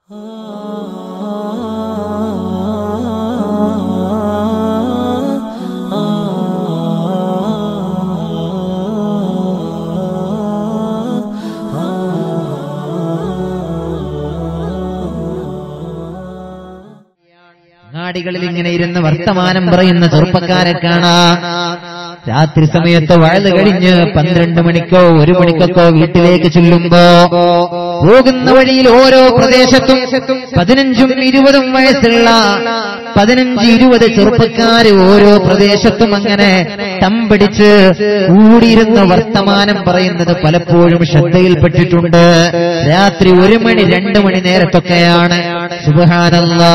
അങ്ങാടികളിൽ ഇങ്ങനെ ഇരുന്ന് വർത്തമാനം പറയുന്ന ചെറുപ്പക്കാരെ കാണാം രാത്രി സമയത്ത് വഴുത് കഴിഞ്ഞ് പന്ത്രണ്ട് മണിക്കോ ഒരു മണിക്കൊക്കെ വീട്ടിലേക്ക് ചെല്ലുമ്പോ പോകുന്ന വഴിയിൽ ഓരോ പ്രദേശത്തും പതിനഞ്ചും ഇരുപതും വയസ്സുള്ള പതിനഞ്ച് ഇരുപത് ചെറുപ്പക്കാര് ഓരോ പ്രദേശത്തും അങ്ങനെ തമ്പടിച്ച് കൂടിയിരുന്ന് വർത്തമാനം പറയുന്നത് പലപ്പോഴും ശ്രദ്ധയിൽപ്പെട്ടിട്ടുണ്ട് രാത്രി ഒരു മണി രണ്ട് മണി നേരത്തൊക്കെയാണ് സുബഹാനല്ലാ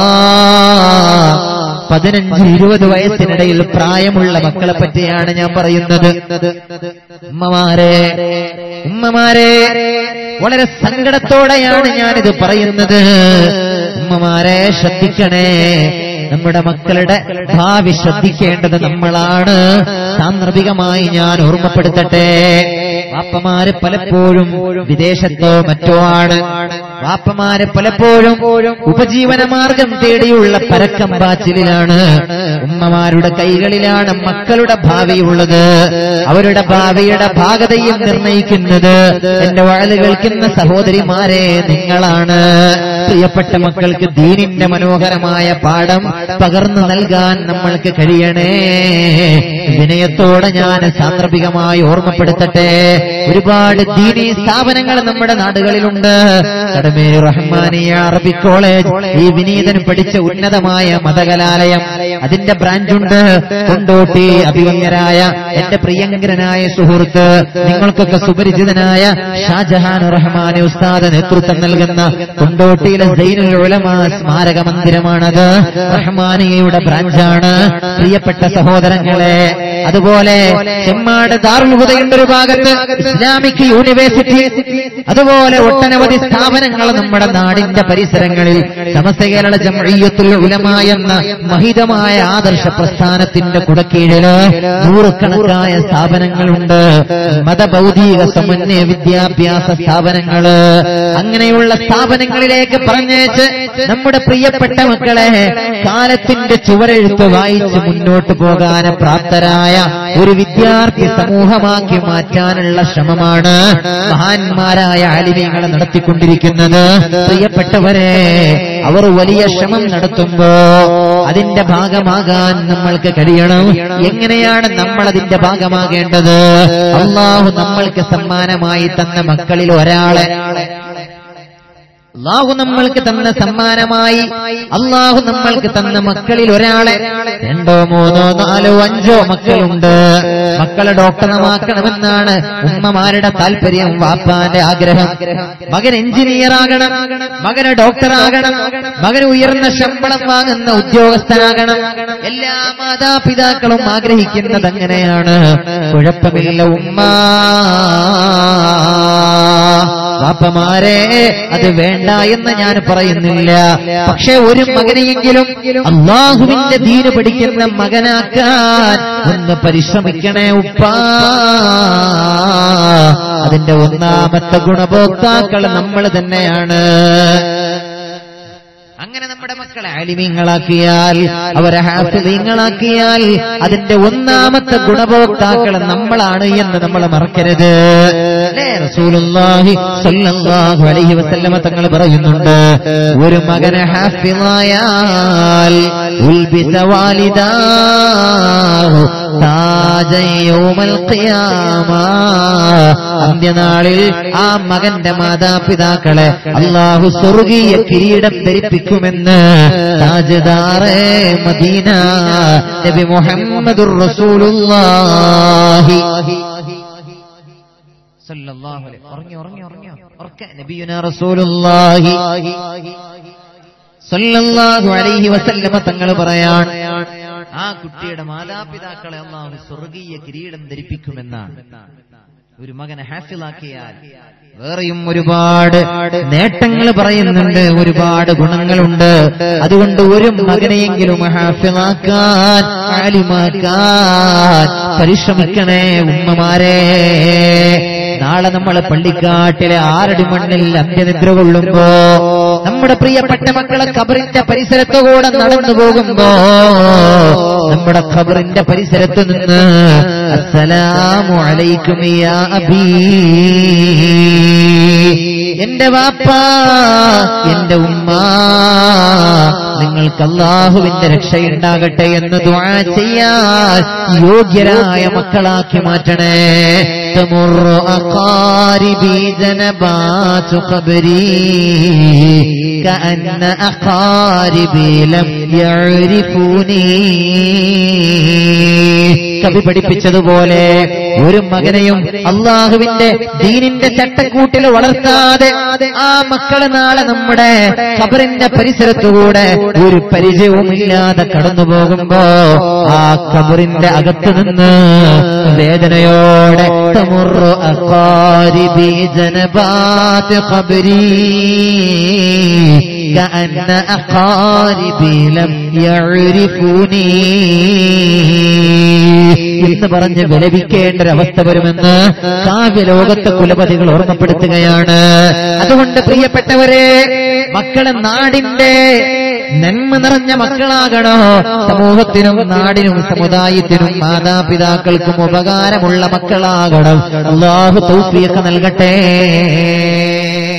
പതിനഞ്ച് ഇരുപത് വയസ്സിനിടയിൽ പ്രായമുള്ള മക്കളെ പറ്റിയാണ് ഞാൻ പറയുന്നത് ഉമ്മമാരെ ഉമ്മമാരെ വളരെ സങ്കടത്തോടെയാണ് ഞാനിത് പറയുന്നത് ഉമ്മമാരെ ശ്രദ്ധിക്കണേ നമ്മുടെ മക്കളുടെ ഭാവി ശ്രദ്ധിക്കേണ്ടത് നമ്മളാണ് സാന്ദർഭികമായി ഞാൻ ഓർമ്മപ്പെടുത്തട്ടെ വാപ്പമാര് പലപ്പോഴും വിദേശത്തോ മറ്റോ ആണ് വാപ്പമാര് പലപ്പോഴും ഉപജീവന മാർഗം തേടിയുള്ള പരക്കം പാച്ചിലാണ് ഉമ്മമാരുടെ കൈകളിലാണ് മക്കളുടെ ഭാവിയുള്ളത് അവരുടെ ഭാവിയുടെ ഭാഗതയും നിർണയിക്കുന്നത് എന്റെ വഴല് കേൾക്കുന്ന സഹോദരിമാരെ നിങ്ങളാണ് പ്രിയപ്പെട്ട മക്കൾക്ക് ദീനിന്റെ മനോഹരമായ പാഠം പകർന്നു നൽകാൻ നമ്മൾക്ക് കഴിയണേ വിനയത്തോടെ ഞാൻ സാന്ദർഭികമായി ഓർമ്മപ്പെടുത്തട്ടെ ഒരുപാട് ദീനി സ്ഥാപനങ്ങൾ നമ്മുടെ നാടുകളിലുണ്ട് കടമേരി റഹ്മാനിയ അറബി കോളേജ് ഈ വിനീതൻ പഠിച്ച ഉന്നതമായ മതകലാലയം അതിന്റെ ബ്രാഞ്ചുണ്ട് കൊണ്ടോട്ടി അഭിമന്യരായ എന്റെ പ്രിയങ്കരനായ സുഹൃത്ത് നിങ്ങൾക്കൊക്കെ സുപരിചിതനായ ഷാജഹാൻ റഹ്മാൻ ഉസ്താദ് നേതൃത്വം നൽകുന്ന കൊണ്ടോട്ടിയിലെ സൈനുൽ ഉലമ സ്മാരക മന്ദിരമാണത് റഹ്മാനിയയുടെ ബ്രാഞ്ചാണ് പ്രിയപ്പെട്ട സഹോദരങ്ങളെ അതുപോലെ ചെമ്മാട് ദാറുൽഹുദയുണ്ട് ഒരു ഭാഗത്ത് ഇസ്ലാമിക് യൂണിവേഴ്സിറ്റി അതുപോലെ ഒട്ടനവധി സ്ഥാപനങ്ങൾ നമ്മുടെ നാടിന്റെ പരിസരങ്ങളിൽ സമസ്ത കേരള ജംഇയ്യത്തുൽ ഉലമ എന്ന മഹിതമായ ആദർശ പ്രസ്ഥാനത്തിന്റെ കുടക്കീഴില് നൂറുകണക്കായ സ്ഥാപനങ്ങളുണ്ട് മതഭൗതിക സമന്വയ വിദ്യാഭ്യാസ സ്ഥാപനങ്ങള് അങ്ങനെയുള്ള സ്ഥാപനങ്ങളിലേക്ക് പറഞ്ഞേച്ച് നമ്മുടെ പ്രിയപ്പെട്ട മക്കളെ കാലത്തിന്റെ ചുവരെഴുത്ത് വായിച്ച് മുന്നോട്ട് പോകാൻ പ്രാപ്തരായ ഒരു വിദ്യാർത്ഥി സമൂഹമാക്കി മാറ്റാനുള്ള ശ്രമമാണ് മഹാന്മാരായ ആലിമീങ്ങൾ നടത്തിക്കൊണ്ടിരിക്കുന്നത് പ്രിയപ്പെട്ടവരെ അവർ വലിയ ശ്രമം നടത്തുമ്പോ അതിന്റെ ഭാഗമാകാൻ നമ്മൾക്ക് കഴിയണം എങ്ങനെയാണ് നമ്മൾ അതിന്റെ ഭാഗമാകേണ്ടത് അള്ളാഹു നമ്മൾക്ക് സമ്മാനമായി തന്ന മക്കളിൽ ഒരാളെ അള്ളാഹു നമ്മൾക്ക് തന്ന സമ്മാനമായി അള്ളാഹു നമ്മൾക്ക് തന്ന മക്കളിൽ ഒരാളെ രണ്ടോ മൂന്നോ നാലോ അഞ്ചോ മക്കളുണ്ട് മക്കളെ ഡോക്ടറമാക്കണമെന്നാണ് ഉമ്മമാരുടെ താല്പര്യം വാപ്പാന്റെ ആഗ്രഹം മകൻ എഞ്ചിനീയർ ആകണം മകന് ഡോക്ടറാകണം മകന് ഉയർന്ന ശമ്പളം വാങ്ങുന്ന ഉദ്യോഗസ്ഥനാകണം എല്ലാ മാതാപിതാക്കളും ആഗ്രഹിക്കുന്നത് അങ്ങനെയാണ് കുഴപ്പമില്ല ഉമ്മ വാപ്പമാരെ അത് വേണ്ട എന്ന് ഞാൻ പറയുന്നില്ല പക്ഷെ ഒരു മകനെയെങ്കിലും അള്ളാഹുവിന്റെ ദീന് പഠിക്കുന്ന മകനാക്കാൻ ഒന്ന് പരിശ്രമിക്കണേ ഉപ്പ അതിന്റെ ഒന്നാമത്തെ ഗുണഭോക്താക്കൾ നമ്മൾ തന്നെയാണ് അങ്ങനെ നമ്മുടെ മക്കളെ ആലിമീങ്ങളാക്കിയാൽ അവരെ ഹാഫിലീങ്ങളാക്കിയാൽ അതിന്റെ ഒന്നാമത്തെ ഗുണഭോക്താക്കൾ നമ്മളാണ് എന്ന് നമ്മൾ മറക്കരുത് അല്ലേ? റസൂലുള്ളാഹി സ്വല്ലല്ലാഹു അലൈഹി വസല്ലമ തങ്ങൾ പറയുന്നുണ്ട് ഒരു മകനെ ഹാഫിളായാൽ ഉൽബിസ വാലിദാഹു താജൻ യൗമൽ ഖിയാമ അന്ത്യനാളിൽ ആ മകന്റെ മാതാപിതാക്കളെ അള്ളാഹു സ്വർഗീയ കിരീടം ധരിപ്പിക്കുമെന്ന് താജ്ദാറെ മദീന നബി മുഹമ്മദുർ റസൂലുള്ളാഹി സല്ലല്ലാഹു അലൈഹി ഉറങ്ങി ഉറങ്ങി ഉറങ്ങി ഉറക്കെ നബിയുന റസൂലുള്ളാഹി സല്ലല്ലാഹു അലൈഹി വസല്ലമ തങ്ങൾ പറയാൻ ആ കുട്ടിയുടെ മാതാപിതാക്കളെ അള്ളാഹു സ്വർഗീയ കിരീടം ധരിപ്പിക്കുമെന്നാണ് ഒരു മകനെ ഹാഫിലാക്കിയാൽ വേറെയും ഒരുപാട് നേട്ടങ്ങൾ പറയുന്നുണ്ട് ഒരുപാട് ഗുണങ്ങളുണ്ട് അതുകൊണ്ട് ഒരു മകനെയെങ്കിലും ഹാഫിലാക്കാൻ ആലിമാക്കാൻ പരിശ്രമിക്കണേ ഉമ്മമാരെ നാളെ നമ്മൾ പള്ളിക്കാട്ടിലെ ആറടി മണ്ണിൽ അന്ത്യനിദ്ര കൊള്ളുമ്പോ നമ്മുടെ പ്രിയപ്പെട്ട മക്കളെ ഖബറിന്റെ പരിസരത്തുകൂടെ നടന്നു പോകുമ്പോ നമ്മുടെ ഖബറിന്റെ പരിസരത്ത് നിന്ന് അസ്സലാമു അലൈക്കും യാ അബീ എന്റെ വാപ്പ എന്റെ ഉമ്മ നിങ്ങൾക്ക് അള്ളാഹുവിന്റെ രക്ഷയുണ്ടാകട്ടെ എന്ന് ദുആ ചെയ്യാൻ യോഗ്യരായ മക്കളാക്കി മാറ്റണേ تمر أقاربي جنبات قبري كأن أقاربي لم يعرفوني കവി പഠിപ്പിച്ചതുപോലെ ഒരു മകനെയും അള്ളാഹുവിന്റെ ദീനിന്റെ ചട്ടക്കൂട്ടിൽ വളർത്താതെ ആ മക്കള് നാളെ നമ്മുടെ ഖബറിന്റെ പരിസരത്തുകൂടെ ഒരു പരിചയവുമില്ലാതെ കടന്നു പോകുമ്പോ ആ ഖബറിന്റെ അകത്ത് നിന്ന് വേദനയോടെ തമുറു അഖാരിബി ജനബാത്ത് ഖബരി كأن أقاربي لم يعرفوني എന്ന് പറഞ്ഞ് വിലപിക്കേണ്ട ഒരവസ്ഥ വരുമെന്ന് കാവ്യലോകത്തെ കുലപതികൾ ഓർമ്മപ്പെടുത്തുകയാണ് അതുകൊണ്ട് പ്രിയപ്പെട്ടവരെ മക്കളെ നാടിന്റെ നന്മ നിറഞ്ഞ മക്കളാകണോ സമൂഹത്തിനും നാടിനും സമുദായത്തിനും മാതാപിതാക്കൾക്കും ഉപകാരമുള്ള മക്കളാകണം അള്ളാഹു തൗഫീഖ് നൽകട്ടെ